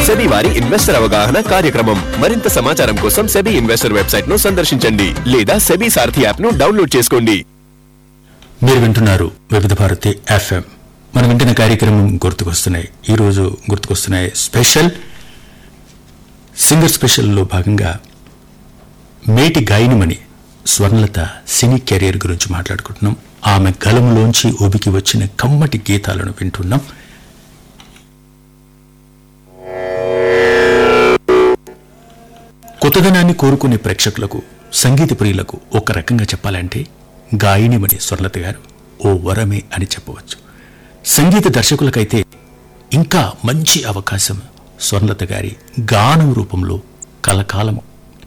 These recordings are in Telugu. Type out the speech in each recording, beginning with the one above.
సెబీ వారి ఇన్వెస్టర్ అవగాహన కార్యక్రమం మరింత సమాచారం కోసం సెబీ ఇన్వెస్టర్ వెబ్సైట్ ను సందర్శించండి లేదా సెబీ సారథి యాప్ ను డౌన్లోడ్ చేసుకోండి మీరు వింటున్నారు వివిధ భారతి ఎఫ్ఎం మనం వింటున్న కార్యక్రమం గుర్తుకొస్తున్నాయి ఈరోజు గుర్తుకొస్తున్నాయి స్పెషల్ సింగర్ స్పెషల్లో భాగంగా మేటి గాయనిమణి స్వర్ణలత సినీ కెరీర్ గురించి మాట్లాడుకుంటున్నాం ఆమె గలములోంచి ఉబికి వచ్చిన కమ్మటి గీతాలను వింటున్నాం కొత్తదనాన్ని కోరుకునే ప్రేక్షకులకు సంగీత ప్రియులకు ఒక రకంగా చెప్పాలంటే గాయనిమణి స్వర్ణలత గారు ఓ వరమే అని చెప్పవచ్చు సంగీత దర్శకులకైతే ఇంకా మంచి అవకాశం స్వర్ణలత గారి గానం రూపంలో కలకాలం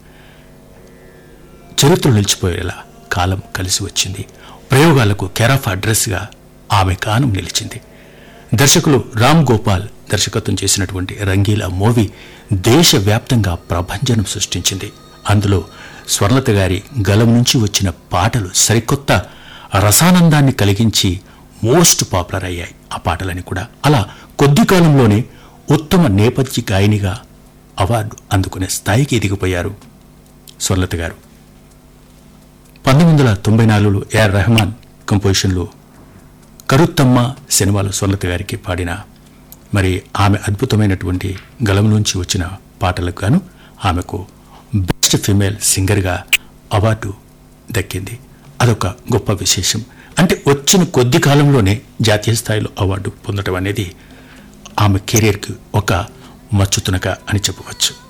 చరిత్రలో నిలిచిపోయేలా కాలం కలిసి వచ్చింది ప్రయోగాలకు కెరాఫ్ అడ్రస్గా ఆమె గానం నిలిచింది దర్శకులు రామ్ గోపాల్ దర్శకత్వం చేసినటువంటి రంగీలా మూవీ దేశవ్యాప్తంగా ప్రభంజనం సృష్టించింది అందులో స్వర్ణలత గారి గలం నుంచి వచ్చిన పాటలు సరికొత్త రసానందాన్ని కలిగించి మోస్ట్ పాపులర్ అయ్యాయి ఆ పాటలని కూడా అలా కొద్ది కాలంలోనే ఉత్తమ నేపథ్య గాయనిగా అవార్డు అందుకునే స్థాయికి ఎదిగిపోయారు స్వర్ణలత గారు పంతొమ్మిది వందల తొంభై నాలుగులో ఏఆర్ రెహమాన్ కంపోజిషన్లో కరుత్తమ్మ సినిమాలో స్వర్ణలత గారికి పాడిన మరి ఆమె అద్భుతమైనటువంటి గలం నుంచి వచ్చిన పాటలకు గాను ఆమెకు బెస్ట్ ఫీమేల్ సింగర్గా అవార్డు దక్కింది అదొక గొప్ప విశేషం అంటే వచ్చిన కొద్ది కాలంలోనే జాతీయ స్థాయిలో అవార్డు పొందడం అనేది ఆమె కెరీర్కి ఒక మచ్చుతునక అని చెప్పవచ్చు